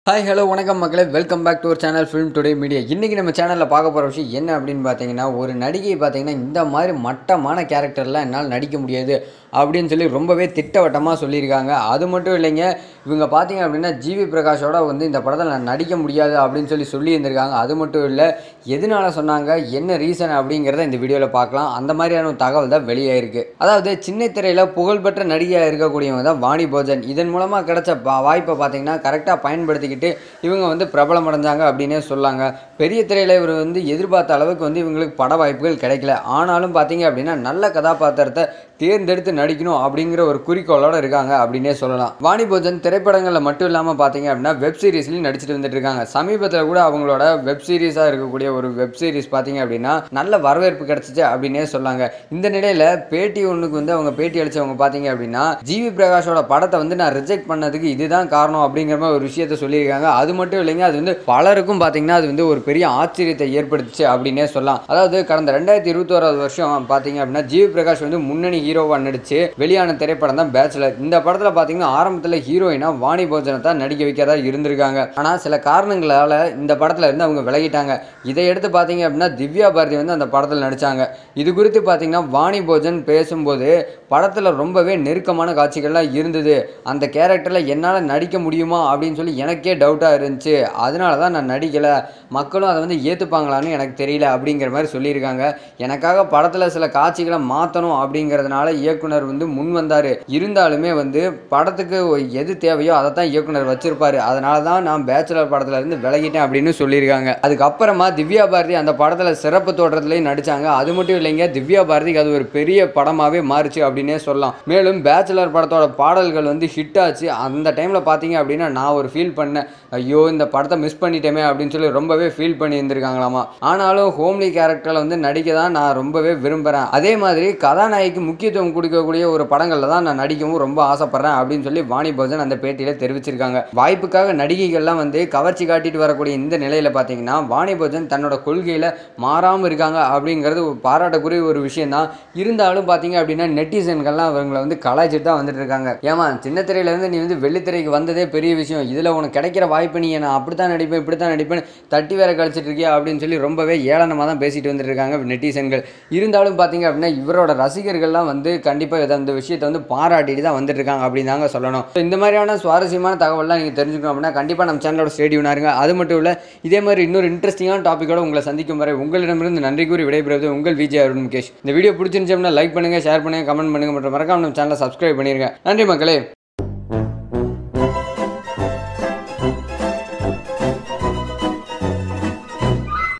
hi hello வணக்கம் மக்களே welcome back to ஒரு சேனல் ஃபிலிம் டுடே மீடியா இன்றைக்கி நம்ம சேனலில் பார்க்க போகிற விஷயம் என்ன அப்படின்னு பார்த்தீங்கன்னா ஒரு நடிகை பார்த்தீங்கன்னா இந்த மாதிரி மட்டமான கேரக்டர்லாம் என்னால் நடிக்க முடியாது அப்படின்னு சொல்லி ரொம்பவே திட்டவட்டமாக சொல்லியிருக்காங்க அது மட்டும் இல்லைங்க இவங்க பார்த்தீங்க அப்படின்னா ஜிவி பிரகாஷோட வந்து இந்த படத்தில் நான் நடிக்க முடியாது அப்படின்னு சொல்லி சொல்லியிருந்திருக்காங்க அது மட்டும் இல்லை எதனால சொன்னாங்க என்ன ரீசன் அப்படிங்கிறத இந்த வீடியோவில் பார்க்கலாம் அந்த மாதிரியான ஒரு தகவல் தான் வெளியாயிருக்கு அதாவது சின்ன திரையில் புகழ்பெற்ற நடிகையாக இருக்கக்கூடியவங்க தான் வாணி போஜன் இதன் மூலமாக கிடைச்ச பா- வாய்ப்பை பார்த்தீங்கன்னா கரெக்டாக பயன்படுத்திக்கிட்டு இவங்க வந்து பிரபலம் அடைஞ்சாங்க அப்படின்னே சொல்லாங்க பெரிய திரையில் இவர் வந்து எதிர்பார்த்த அளவுக்கு வந்து இவங்களுக்கு பட வாய்ப்புகள் கிடைக்கல ஆனாலும் பார்த்தீங்க அப்படின்னா நல்ல கதாபாத்திரத்தை தேர்ந்தெடுத்து நடிக்கணும் அப்படிங்கிற ஒரு குறிக்கோளோட இருக்காங்க அப்படின்னே சொல்லலாம் வாணி போஜன் திரைப்படங்களில் மட்டும் இல்லாமல் பார்த்தீங்க அப்படின்னா வெப் சீரிஸ்லையும் நடிச்சிட்டு வந்துட்டு இருக்காங்க சமீபத்தில் கூட அவங்களோட வெப் சீரிஸாக இருக்கக்கூடிய ஒரு வெப் சீரிஸ் பார்த்தீங்க அப்படின்னா நல்ல வரவேற்பு கிடைச்சிச்சு அப்படின்னே சொல்லாங்க இந்த நிலையில் பேட்டி ஒன்றுக்கு வந்து அவங்க பேட்டி அளிச்சவங்க பார்த்தீங்க அப்படின்னா ஜிவி பிரகாஷோட படத்தை வந்து நான் ரிஜெக்ட் பண்ணதுக்கு இதுதான் காரணம் அப்படிங்கிற மாதிரி ஒரு விஷயத்த சொல்லியிருக்காங்க அது மட்டும் இல்லைங்க அது வந்து பலருக்கும் பார்த்தீங்கன்னா அது வந்து ஒரு பெரிய ஆச்சரியத்தை ஏற்படுத்துச்சு அப்படின்னே சொல்லலாம் அதாவது கடந்த ரெண்டாயிரத்தி இருபத்தோராவது வருஷம் பார்த்தீங்க அப்படின்னா ஜிவி பிரகாஷ் வந்து முன்னணி ஹீரோவாக நடிச்சு வெளியான திரைப்படம் தான் பேச்சுலர் இந்த படத்தில் பார்த்தீங்கன்னா ஆரம்பத்தில் ஹீரோயினா வாணி போஜனை தான் நடிக்க வைக்கிறதா இருந்திருக்காங்க ஆனால் சில காரணங்களால் இந்த படத்தில் இருந்து அவங்க விலகிட்டாங்க இதை எடுத்து பார்த்தீங்க அப்படின்னா திவ்யா பாரதி வந்து அந்த படத்தில் நடித்தாங்க இது குறித்து பார்த்தீங்கன்னா வாணி போஜன் பேசும்போது படத்தில் ரொம்பவே நெருக்கமான காட்சிகள்லாம் இருந்தது அந்த கேரக்டரில் என்னால் நடிக்க முடியுமா அப்படின்னு சொல்லி எனக்கே டவுட்டாக இருந்துச்சு அதனால தான் நான் நடிக்கலை மக்களும் அதை வந்து ஏற்றுப்பாங்களான்னு எனக்கு தெரியல அப்படிங்கிற மாதிரி சொல்லியிருக்காங்க எனக்காக படத்தில் சில காட்சிகளை மாற்றணும் அப்படிங்கிறதுனால இயக்குனர் வந்து முன் வந்தார் இருந்தாலுமே வந்து படத்துக்கு எது தேவையோ அதை தான் இயக்குனர் வச்சிருப்பாரு அதனால தான் நான் பேச்சுலர் படத்துல இருந்து விலகிட்டேன் அப்படின்னு சொல்லியிருக்காங்க அதுக்கப்புறமா திவ்யா பாரதி அந்த படத்தில் சிறப்பு தோற்றத்துலையும் நடிச்சாங்க அது மட்டும் இல்லைங்க திவ்யா பாரதிக்கு அது ஒரு பெரிய படமாகவே மாறுச்சு அப்படின்னே சொல்லலாம் மேலும் பேச்சுலர் படத்தோட பாடல்கள் வந்து ஹிட் ஆச்சு அந்த டைமில் பார்த்தீங்க அப்படின்னா நான் ஒரு ஃபீல் பண்ணேன் ஐயோ இந்த படத்தை மிஸ் பண்ணிட்டேமே அப்படின்னு சொல்லி ரொம்பவே ஃபீல் பண்ணி இருந்திருக்காங்களாமா ஆனாலும் ஹோம்லி கேரக்டரில் வந்து நடிக்க தான் நான் ரொம்பவே விரும்புகிறேன் அதே மாதிரி கதாநாயகிக்கு முக்கியத்துவம் கொடுக்கக்கூடிய ஒரு படங்களில் தான் நான் நடிக்கவும் ரொம்ப ஆசைப்படுறேன் அப்படின்னு சொல்லி வாணி போஜன் அந்த பேட்டியில் தெரிவிச்சிருக்காங்க வாய்ப்புக்காக நடிகைகள்லாம் வந்து கவர்ச்சி காட்டிட்டு வரக்கூடிய இந்த நிலையில் பார்த்தீங்கன்னா வாணி போஜன் தன்னோட கொள்கையில் மாறாமல் இருக்காங்க அப்படிங்கிறது ஒரு பாராட்டக்கூடிய ஒரு விஷயம் தான் இருந்தாலும் பார்த்தீங்க அப்படின்னா நெட்டிசன்கள்லாம் அவங்களை வந்து கலாய்ச்சிட்டு தான் வந்துட்டு இருக்காங்க ஏமா சின்ன திரையிலேருந்து நீ வந்து வெள்ளித்திரைக்கு வந்ததே பெரிய விஷயம் இதில் உனக்கு கிடைக்கிற வாய்ப்பு நீ நான் அப்படி தான் நடிப்பேன் இப்படி தான் நடிப்பேன் தட்டி வேற கழிச்சிட்டு இருக்கியா அப்படின்னு சொல்லி ரொம்பவே ஏளனமாக தான் பேசிட்டு வந்துட்டு இருக்காங்க நெட்டிசன்கள் இருந்தாலும் பார்த்தீங்க அப்படின்னா இவரோட ரசிகர்கள்லாம் வந்து கண்டிப்பாக அந்த விஷயத்தை வந்து பாராட்டிட்டு தான் வந்துட்டு இருக்காங்க அப்படின்னு தாங்க சொல்லணும் So, இந்த மாதிரியான சுவாரஸ்யமான தகவல்லாம் நீங்கள் தெரிஞ்சுக்கணும் அப்படின்னா கண்டிப்பாக நம்ம சேனலோட ஸ்டேடியம் இருங்க அது மட்டும் இல்லை இதே மாதிரி இன்னொரு இன்ட்ரெஸ்டிங்கான டாப்பிக்கோட உங்களை சந்திக்கும் வரை உங்களிடமிருந்து நன்றி கூறி விடைபெறுவது உங்கள் விஜய் அருண் முகேஷ் இந்த வீடியோ பிடிச்சிருந்துச்சு அப்படின்னா லைக் பண்ணுங்கள் ஷேர் பண்ணுங்கள் கமெண்ட் பண்ணுங்கள் மற்றும் மறக்காம நம்ம சேனலை சப்ஸ்கிரைப் பண்ணிருங்க நன்றி மக்களே